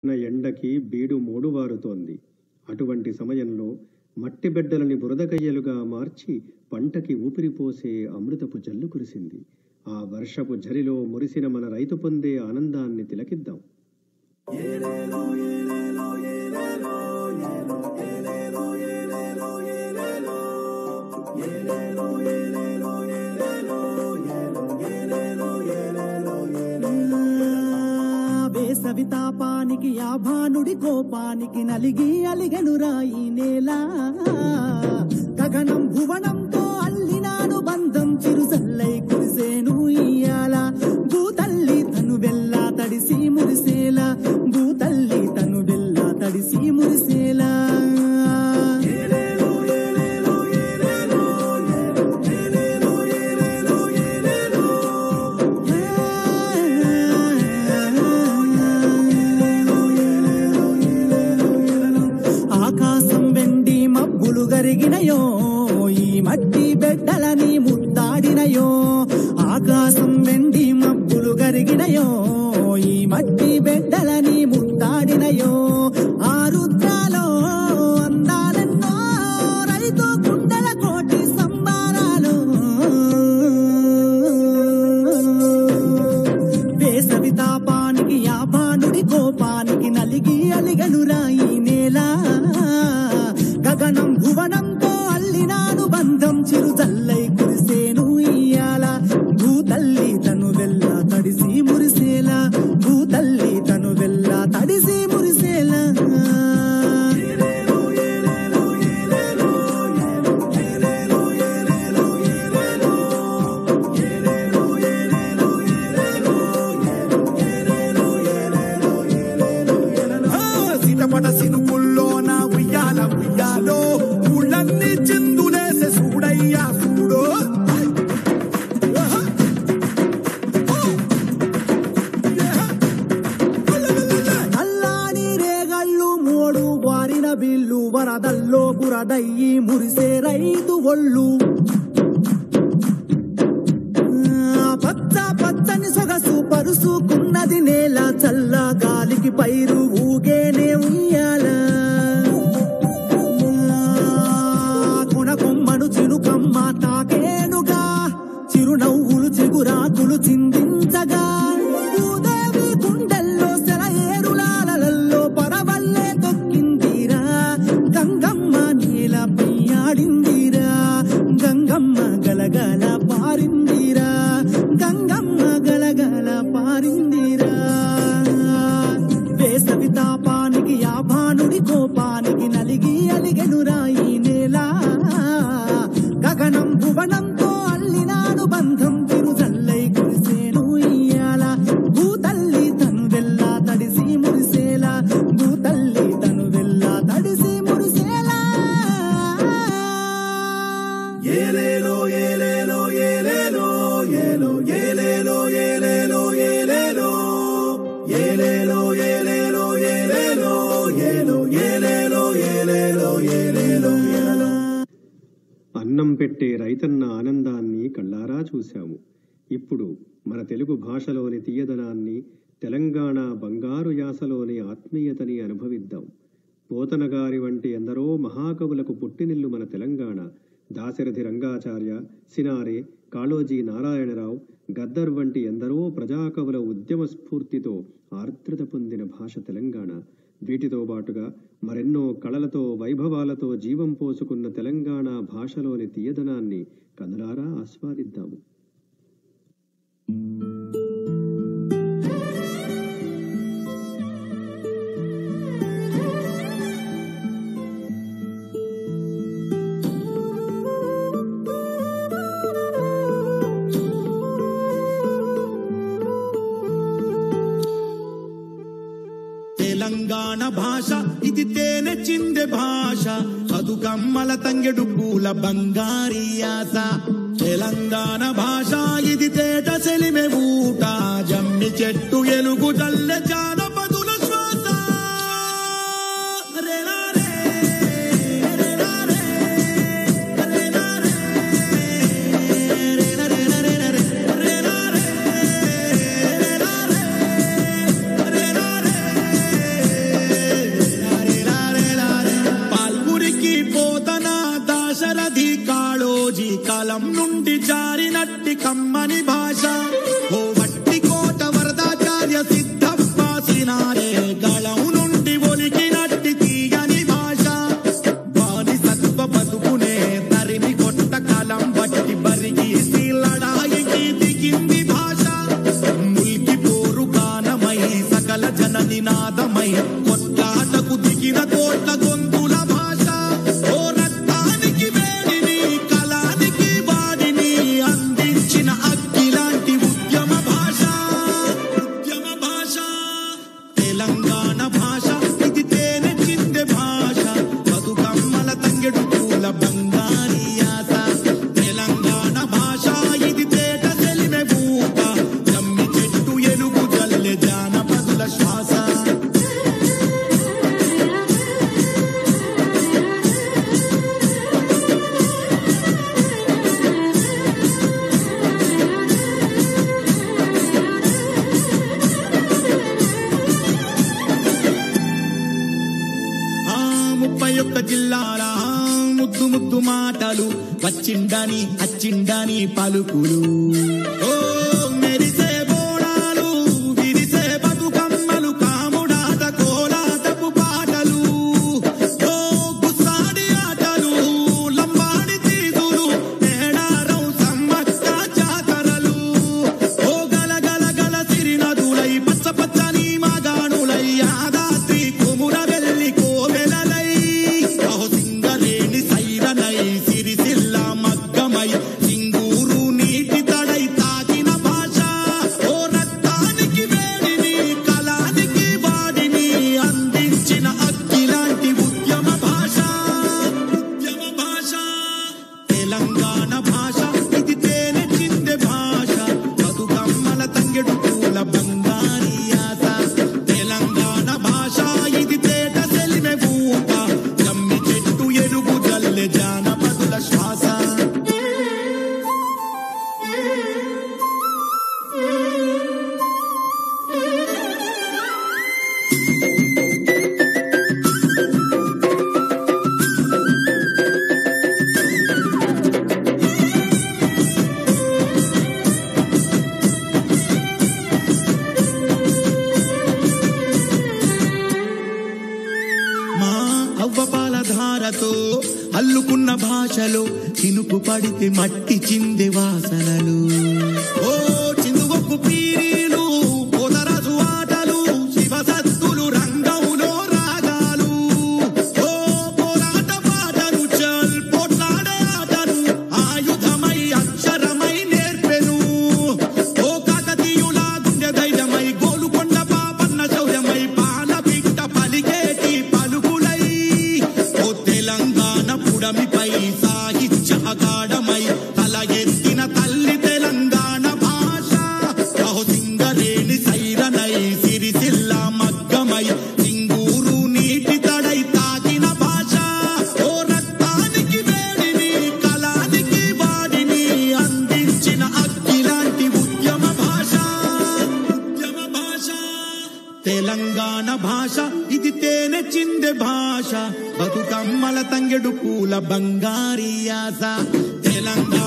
నా ఎండకి బీడు మోడువారుతోంది అటువంటి సమయంలో మట్టి బిడ్డలని బురదకయ్యలుగా మార్చి పంటకి ఊపిరిపోసే అమృతపు జల్లు కురిసింది ఆ వర్షపు ఝరిలో మురిసిన మన రైతు పొందే ఆనందాన్ని తిలకిద్దాం వేసవి తాపానికి యాభానుడి కోపానికి నలిగి అలిగను రాయి నేల గగనం భువనంతో అల్లినాను బంధం చిరుసల్లై కురిసేను ఇయ్యాల భూతల్లి తను వెళ్ళా తడిసి మురిసేలా భూతల్లి తను వెళ్ళా తడిసి మురిసేలా ఆకాశం వెండి మబ్బులు గరిగినయో ఈ మట్టి బిడ్డలని ముద్దాడినయో ఆకాశం వెండి మబ్బులు గరిగినయో ఈ మట్టి బిడ్డలని ముద్దాడినయో ఆ రుద్రాలో అందాలెన్నో రైతు గుండెల కోటి సంబారాలు వేసవి తాపానికి యాపానుడి కోపానికి నలిగి అలిగను రాయి నేల గగనం భువనంతో అల్లినాను బంధం చిరు చల్లై కురిసేను ఇయ్యాల భూతల్లి తను వెళ్ళ తడిసి మురిసేలా భూతల్లి తను వెళ్ళ తడిసి మురిసేలా సిటపట సినుకుల్లో నా ఉయ్యాల ఉయ్యాలో ఊళ్ళన్నీ చిందులేసే సూడయ్యా సూడో నల్లాని రేగళ్ళు మోడు వారిన బిల్లు వరదల్లో బురదయ్యి మురిసే రైతు ఒళ్ళు ఆ పచ్చ పచ్చని సొగసు పరుసుకున్నది నేల చల్ల గాలికి పైరు ఊగేనే ఉయ్యాల కుణ కొమ్మను చినుకమ్మ తాకేనుగా చిరునవ్వులు చిగురాకులు చిందించగా భూదేవి గుండెల్లో సెలయేరులాలలో పరవల్లే తొక్కిందిరా గంగమ్మ నీలపై ఆడిందిరా గంగమ్మ గలగల పారిందిరా గంగమ్మ గలగల పారిందిరా వేసవి తాపానికి యాభానుడి కోపానికి నలిగి అలిగెను రాయి నేల గగనం భువనంతో అల్లినాను బంధం తిరుజల్లై కురిసేను ఇయ్యాల భూతల్లి తను వెళ్ళా తడిసి మురిసేలా భూతల్లి తను వెళ్ళా తడిసి మురిసేలా ఏలేలో ఏలేలో ఏలేలో ఏలో ఏలేలో ఏలేలో ఏలేలో ఏలేలో ఏలేలో ఏలేలో ఏలో ఏలేలో ఏలేలో ఏలేలో ఏలేలో అన్నం పెట్టే రైతన్న ఆనందాన్ని కళ్ళారా చూశాము ఇప్పుడు మన తెలుగు భాషలోని తీయదనాన్ని తెలంగాణ బంగారు యాసలోని ఆత్మీయతని అనుభవిద్దాం పోతనగారి వంటి ఎందరో మహాకవులకు పుట్టినిల్లు మన తెలంగాణ దాశరథి రంగాచార్య సినారే కాళోజీ నారాయణరావు గద్దర్ వంటి ఎందరో ప్రజాకవుల ఉద్యమ స్ఫూర్తితో ఆర్ద్రత పొందిన భాష తెలంగాణ వీటితో పాటుగా మరెన్నో కళలతో వైభవాలతో జీవం పోసుకున్న తెలంగాణ భాషలోని తీయదనాన్ని కనులారా ఆస్వాదిద్దాము తెలంగాణ భాష ఇది తేనె చిందె భాష బతుకమ్మల తంగెడు పూల బంగారి ఆశ తెలంగాణ భాష ఇది తేట సెలిమె ఊట జమ్మి చెట్టు ఎలుగు జల్లె జానపదుల శ్వాస రేలా రే, రేలా రే, రేలా రే, రేలా రే, రేలా రే, రేలా రే, రేలా రే, రేలా రే, భాగమై కొట్లాటకు దిగిన కోట్ల గొంతుల భాష ఓ రక్తానికి వేడిని కళానికి వాడిని అందించిన అగ్గిలాంటి ఉద్యమ భాష ఉద్యమ భాష తెలంగాణ భాష ఇది తేనె చిందె భాష బతుకమ్మల తంగెడు పూల బంగారి ఆశ తెలంగాణ భాష ఇది తేట సెలిమె బూట జమ్మి చెట్టు ఎలుగు జల్లె జానపదుల శ్వాస ఆ ముప్పై ఒక్క జిల్లాల ముద్దు ముద్దు మాటలు వచ్చిండని అచ్చిండని పలుకులు ఓ మెరిసే బోడాలు విరిసే బతుకమ్మలు కాముడాట కోలాటపు పాటలు ఓ గుస్సాడి ఆటలు లంబాడి తీగులు మేడారం సమ్మక్క జాతరలు ఓ గల గల గల సిరినదులై పచ్చ పచ్చని మాగాణులై యాదాద్రి కొముర వెళ్ళి కోవెలలై అహో సింగరేణి సైరనై సిరిసిల్ల మగ్గమై సింగూరు నీటి తడై తాకిన భాష ఓ రక్తానికి వేడిని కళానికి వాడిని అందించిన అగ్గిలాంటి ఉద్యమ భాష ఉద్యమ భాష తెలంగాణ భాష ఇది తేనె చిందె భాష బతుకమ్మల తంగెడు పూల బంగారి ఆశ తెలంగాణ భాష ఇది తేట సెలిమె బూట జమ్మి చెట్టు ఎరుగు జల్లె జానపదుల శ్వాస మా అవ్వ పాల ధారతో అల్లుకున్న భాషలో చినుకు పడితే మట్టి చింది వాసనలు ఓ చిందుగొప్పు పీరీలు పోతరాజు ఆటలు శివసత్తులు రంగంలో రాగాలు ఓ పోరాట పాటలు చల్ పోట్లాడే ఆటలు ఆయుధమై అక్షరమై నేర్పెను ఓ కాకతీయుల గుండె ధైర్యమై గోలుకొండ పాపన్న శౌర్యమై పాల బిడ్డ పలికేటి పలుకులై ఓ తెలంగాణ పుడమిపై సాహిత్య అగాఢమై తల ఎత్తిన తల్లి తెలంగాణ భాష అహో సింగరేణి సైరనై సిరిసిల్ల మగ్గమై సింగూరు నీటి తడై తాకిన భాష ఓ రక్తానికి వేడిని కళానికి వాడిని అందించిన అగ్గిలాంటి ఉద్యమ భాష ఉద్యమ భాష తెలంగాణ భాష ఇది తేనె చిందె భాష బతుకమ్మల తంగెడు పూల బంగారి ఆశ తెలంగాణ